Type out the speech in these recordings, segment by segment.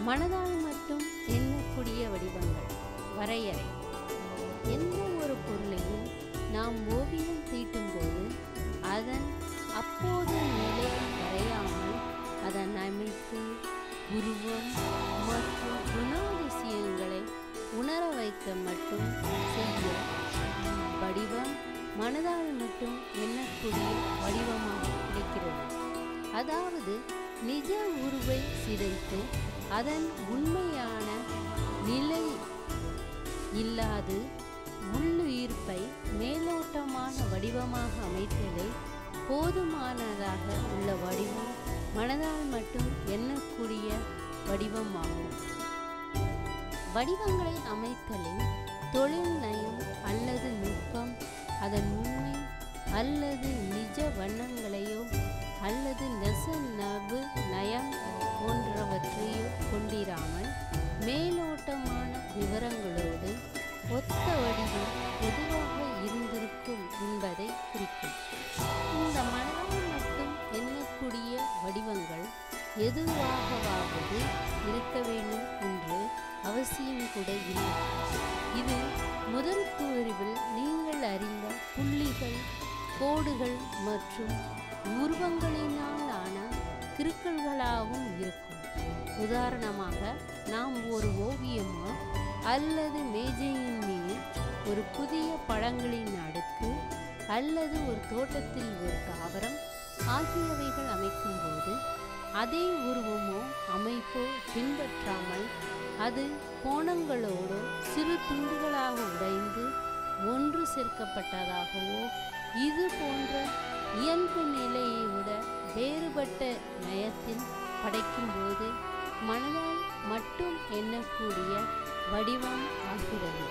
மனதால் மட்டும் எண்ணக்கூடிய வடிவங்கள் வரையறை எந்த ஒரு பொருளையும் நாம் ஓவியம் தீட்டும்போது அதன் அப்போதைய நிலையை வரையாமல் அதன் அமைப்பு உருவம் மற்றும் குணாதிசயங்களை உணர வைக்க மட்டும் செய்ய வடிவம் மனதால் மட்டும் எண்ணக்கூடிய வடிவமாக கிடைக்கிறது அதாவது நிஜ உருவை சிதைத்து அதன் உண்மையான நிலை இல்லாது உள்ளுயிர்ப்பை மேலோட்டமான வடிவமாக அமைத்தலை போதுமானதாக உள்ள வடிவம் மனதால் மட்டும் எண்ணக்கூடிய வடிவமாகும் வடிவங்களை அமைத்தலில் தொழில் நயம் அல்லது நுட்பம் அதன் உண்மை அல்லது நிஜ வண்ணங்களையோ அல்லது நெச நபு நயம் போன்றவற்றையோ கொண்டிராமல் மேலோட்டமான விவரங்களோடு ஒத்த வடிவம் பொதுவாக இருந்திருக்கும் என்பதை குறிக்கும் இந்த மனதால் மட்டும் எண்ணக்கூடிய வடிவங்கள் எதுவாகவாவது இருக்க வேண்டும் என்று அவசியம் கூட இல்லை இது முதல் பிரிவில் நீங்கள் அறிந்த புள்ளிகள் கோடுகள் மற்றும் உருவங்களினாலான கிறுக்கல்களாகவும் இருக்கும் உதாரணமாக நாம் ஒரு ஓவியமோ அல்லது மேஜையின் மீது ஒரு புதிய பழங்களின் அடுக்கு அல்லது ஒரு தோட்டத்தில் ஒரு தாவரம் ஆகியவைகள் அமைக்கும்போது அதே உருவமோ அமைப்போ பின்பற்றாமல் அது கோணங்களோடு சிறு துண்டுகளாக உடைந்து ஒன்று சேர்க்கப்பட்டதாகவோ இது போன்ற இயல்பு நிலையை விட வேறுபட்ட நயத்தில் படைக்கும்போது மனதால் மட்டும் எண்ணக்கூடிய வடிவம் ஆகிறது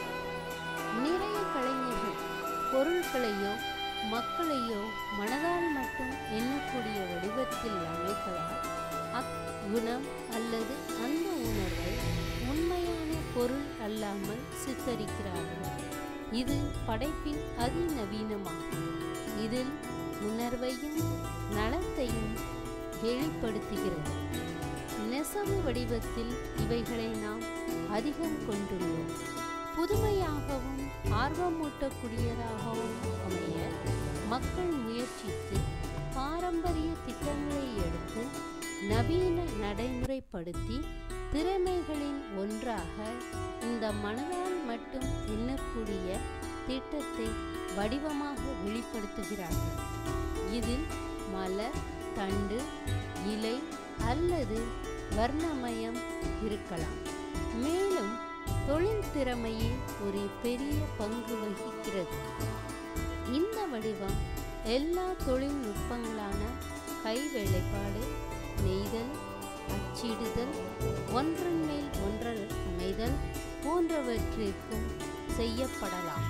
நிறைய கலைஞர்கள் பொருட்களையோ மக்களையோ மனதால் மட்டும் எண்ணக்கூடிய வடிவத்தில் அமைப்பதால் அக்குணம் அல்லது அந்த உணர்வை உண்மையான பொருள் அல்லாமல் சித்தரிக்கிறார்கள் இது படைப்பின் அதிநவீனமாகும் இதில் உணர்வையும் நலத்தையும் வெளிப்படுத்துகிறது நெசவு வடிவத்தில் இவைகளை நாம் அதிகம் கொண்டுள்ளோம் புதுமையாகவும் ஆர்வமூட்டக்கூடியதாகவும் அமைய மக்கள் முயற்சித்து பாரம்பரிய திட்டங்களை எடுத்து நவீன நடைமுறைப்படுத்தி திறமைகளின் ஒன்றாக இந்த மனதால் மட்டும் எண்ணக்கூடிய திட்டத்தை வடிவமாக வெளிப்படுத்துகிறார்கள் இதில் மலர் தண்டு இலை அல்லது வர்ணமயம் இருக்கலாம் மேலும் தொழில் திறமையே ஒரு பெரிய பங்கு வகிக்கிறது இந்த வடிவம் எல்லா தொழில்நுட்பங்களான கை வேலைப்பாடு நெய்தல் அச்சிடுதல் ஒன்றன் மேல் ஒன்றல் அமைதல் போன்றவற்றிற்கும் செய்யப்படலாம்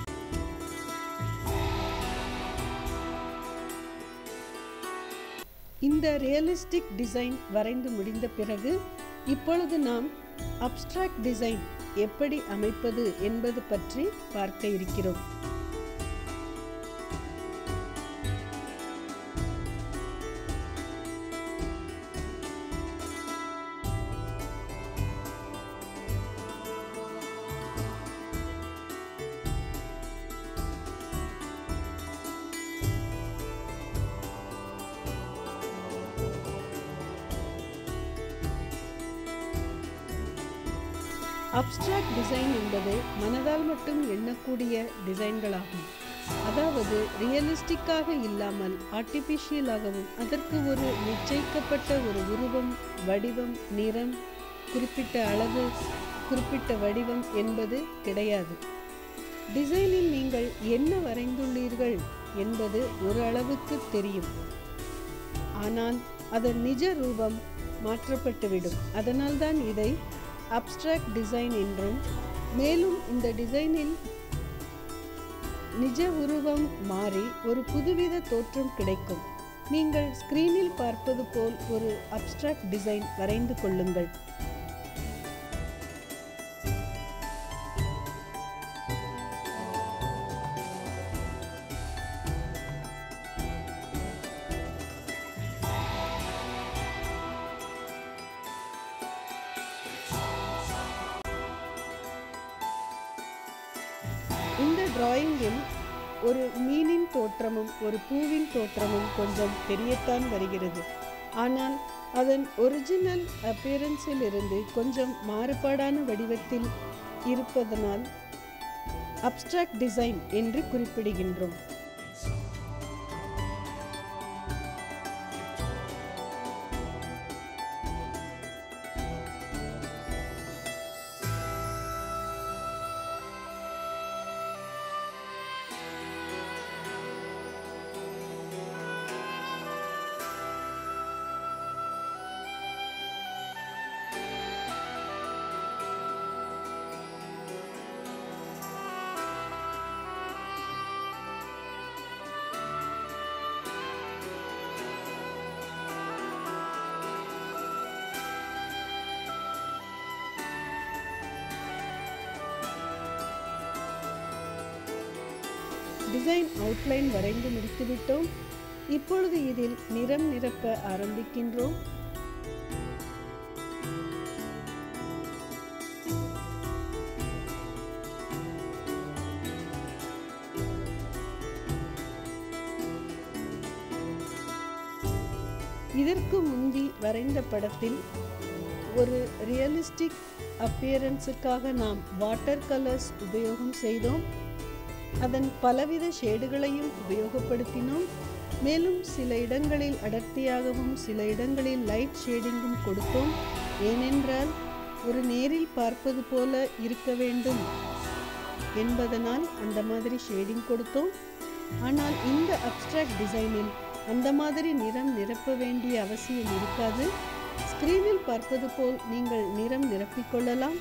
இந்த ரியலிஸ்டிக் டிசைன் வரைந்து முடிந்த பிறகு இப்பொழுது நாம் அப்ஸ்ட்ராக்ட் டிசைன் எப்படி அமைப்பது என்பது பற்றி பார்க்க இருக்கிறோம் அப்ஸ்ட்ராக்ட் டிசைன் என்பது மனதால் மட்டும் எண்ணக்கூடிய டிசைன்களாகும் அதாவது ரியலிஸ்டிக்காக இல்லாமல் ஆர்டிஃபிஷியலாகவும் அதற்கு ஒரு நிச்சயிக்கப்பட்ட ஒரு உருவம் வடிவம் நிறம் குறிப்பிட்ட அளவு குறிப்பிட்ட வடிவம் என்பது கிடையாது டிசைனில் நீங்கள் என்ன வரைந்துள்ளீர்கள் என்பது ஒரு அளவுக்கு தெரியும் ஆனால் அதன் நிஜ ரூபம் மாற்றப்பட்டுவிடும் அதனால்தான் இதை அப்ஸ்ட்ராக்ட் டிசைன் என்றும் மேலும் இந்த டிசைனில் நிஜ உருவம் மாறி ஒரு புதுவித தோற்றம் கிடைக்கும் நீங்கள் ஸ்கிரீனில் பார்ப்பது போல் ஒரு அப்ஸ்ட்ராக்ட் டிசைன் வரைந்து கொள்ளுங்கள் இந்த டிராயிங்கில் ஒரு மீனின் தோற்றமும் ஒரு பூவின் தோற்றமும் கொஞ்சம் தெரியத்தான் வருகிறது ஆனால் அதன் ஒரிஜினல் அப்பியரன்ஸில் இருந்து கொஞ்சம் மாறுபாடான வடிவத்தில் இருப்பதனால் அப்ஸ்ட்ராக்ட் டிசைன் என்று குறிப்பிடுகின்றோம் டிசைன் அவுட்லைன் வரைந்து முடித்துவிட்டோம் இப்பொழுது இதில் நிறம் நிரப்ப ஆரம்பிக்கின்றோம் இதற்கு முந்தி வரைந்த படத்தில் ஒரு ரியலிஸ்டிக் அப்பியரன்ஸுக்காக நாம் வாட்டர் கலர்ஸ் உபயோகம் செய்தோம் அதன் பலவித ஷேடுகளையும் உபயோகப்படுத்தினோம் மேலும் சில இடங்களில் அடர்த்தியாகவும் சில இடங்களில் லைட் ஷேடிங்கும் கொடுத்தோம் ஏனென்றால் ஒரு நேரில் பார்ப்பது போல இருக்க வேண்டும் என்பதனால் அந்த மாதிரி ஷேடிங் கொடுத்தோம் ஆனால் இந்த அப்ஸ்ட்ராக்ட் டிசைனில் அந்த மாதிரி நிறம் நிரப்ப வேண்டிய அவசியம் இருக்காது ஸ்க்ரீனில் பார்ப்பது போல் நீங்கள் நிறம் நிரப்பிக்கொள்ளலாம்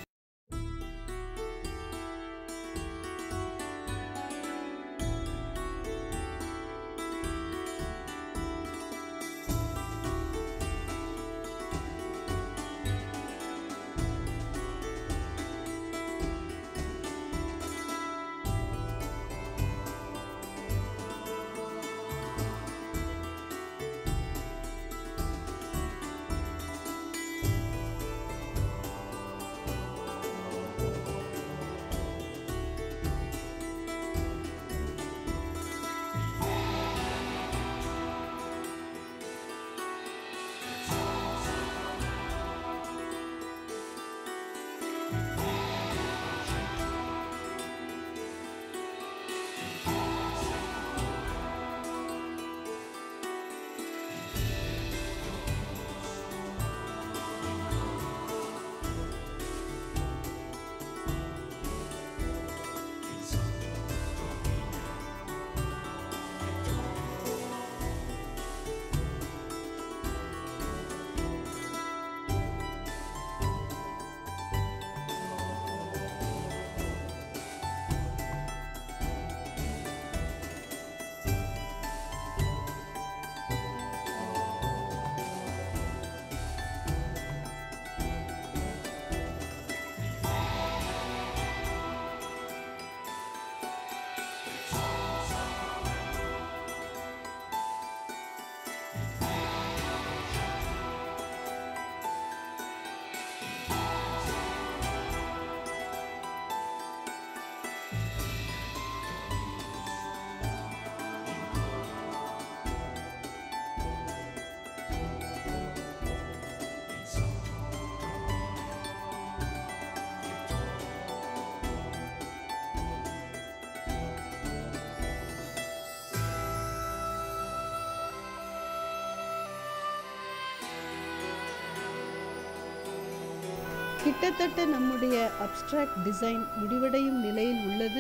கிட்டத்தட்ட நம்முடைய அப்ஸ்ட்ராக்ட் டிசைன் முடிவடையும் நிலையில் உள்ளது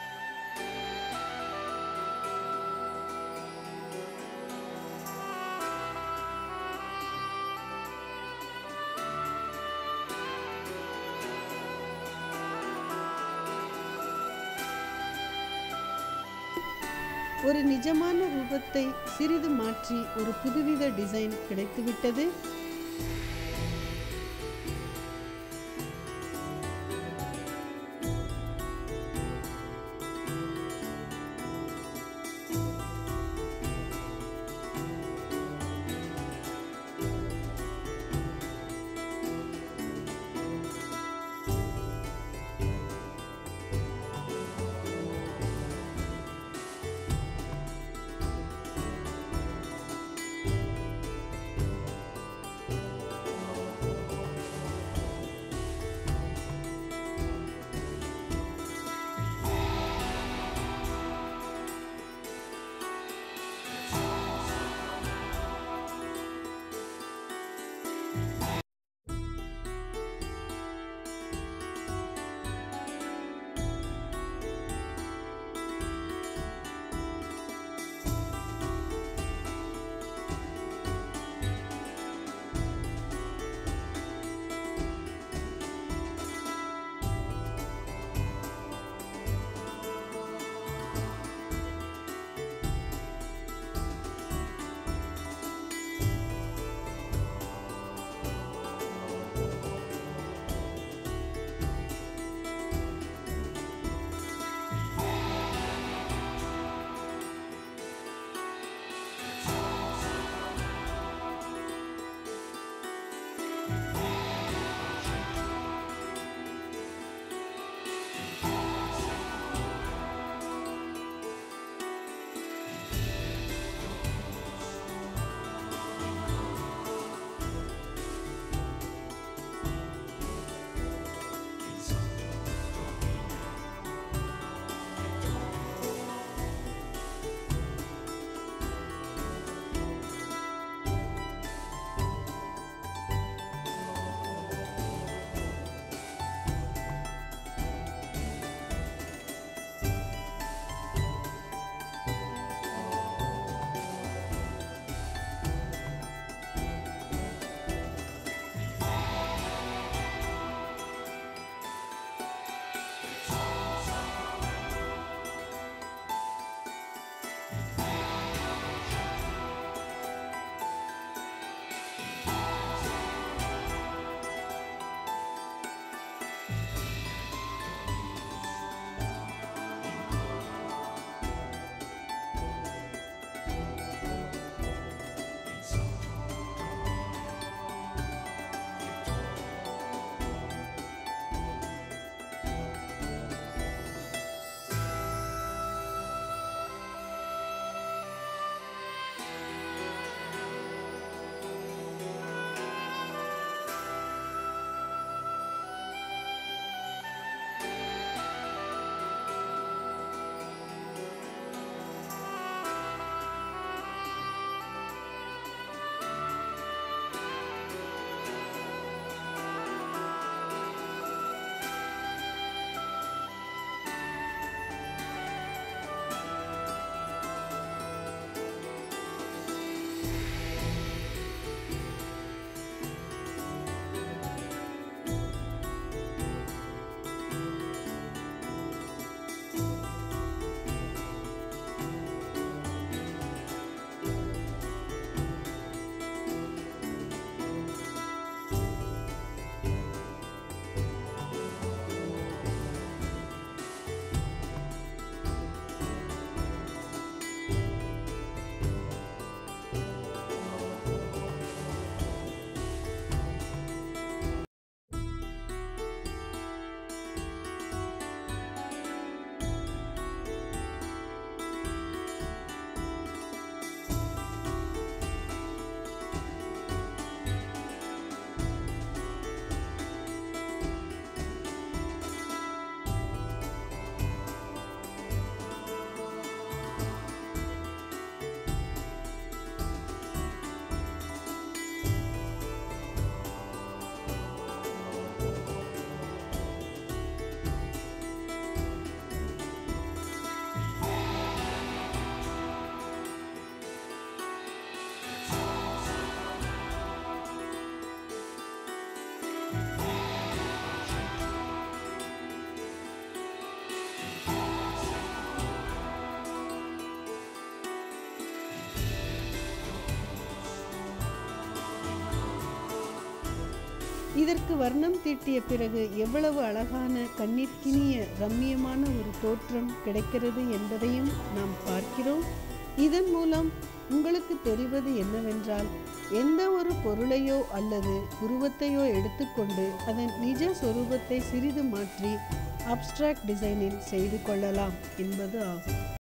ஒரு நிஜமான ரூபத்தை சிறிது மாற்றி ஒரு புதுவித டிசைன் கிடைத்துவிட்டது இதற்கு வர்ணம் தீட்டிய பிறகு எவ்வளவு அழகான கண்ணிற்கினிய ரம்மியமான ஒரு தோற்றம் கிடைக்கிறது என்பதையும் நாம் பார்க்கிறோம் இதன் மூலம் உங்களுக்கு தெரிவது என்னவென்றால் எந்த ஒரு பொருளையோ அல்லது உருவத்தையோ எடுத்துக்கொண்டு அதன் நிஜ சொரூபத்தை சிறிது மாற்றி அப்ஸ்ட்ராக்ட் டிசைனில் செய்து கொள்ளலாம் என்பது ஆகும்